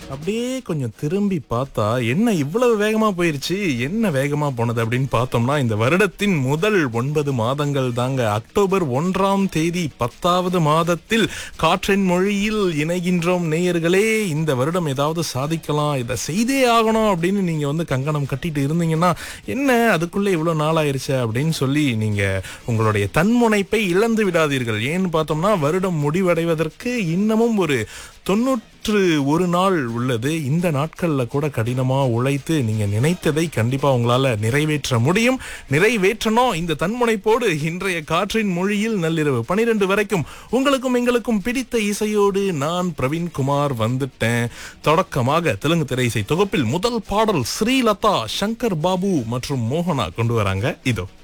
அப்படியே கொஞ்சம் திரும்பி பார்த்தா என்ன இவ்வளவு வேகமா போயிருச்சு என்ன வேகமா போனது அப்படின்னு பார்த்தோம்னா இந்த வருடத்தின் முதல் ஒன்பது மாதங்கள் தாங்க அக்டோபர் ஒன்றாம் தேதி பத்தாவது மாதத்தில் காற்றின் மொழியில் இணைகின்றோம் நேயர்களே இந்த வருடம் ஏதாவது சாதிக்கலாம் இதை செய்தே ஆகணும் அப்படின்னு நீங்க வந்து கங்கணம் கட்டிட்டு இருந்தீங்கன்னா என்ன அதுக்குள்ள இவ்வளவு நாள் ஆயிருச்சு அப்படின்னு சொல்லி நீங்க உங்களுடைய தன்முனைப்பை இழந்து விடாதீர்கள் ஏன்னு பார்த்தோம்னா வருடம் முடிவடைவதற்கு இன்னமும் ஒரு தொண்ணூற்று ஒரு நாள் உள்ளது இந்த நாட்கள்ல கூட கடினமா உழைத்து நீங்க நினைத்ததை கண்டிப்பா உங்களால நிறைவேற்ற முடியும் நிறைவேற்றணும் இந்த தன்முனைப்போடு இன்றைய காற்றின் மொழியில் நள்ளிரவு பனிரெண்டு வரைக்கும் உங்களுக்கும் எங்களுக்கும் பிடித்த இசையோடு நான் பிரவீன் குமார் வந்துட்டேன் தொடக்கமாக தெலுங்கு திரை இசை தொகுப்பில் முதல் பாடல் ஸ்ரீலதா சங்கர் பாபு மற்றும் மோகனா கொண்டு வராங்க இதோ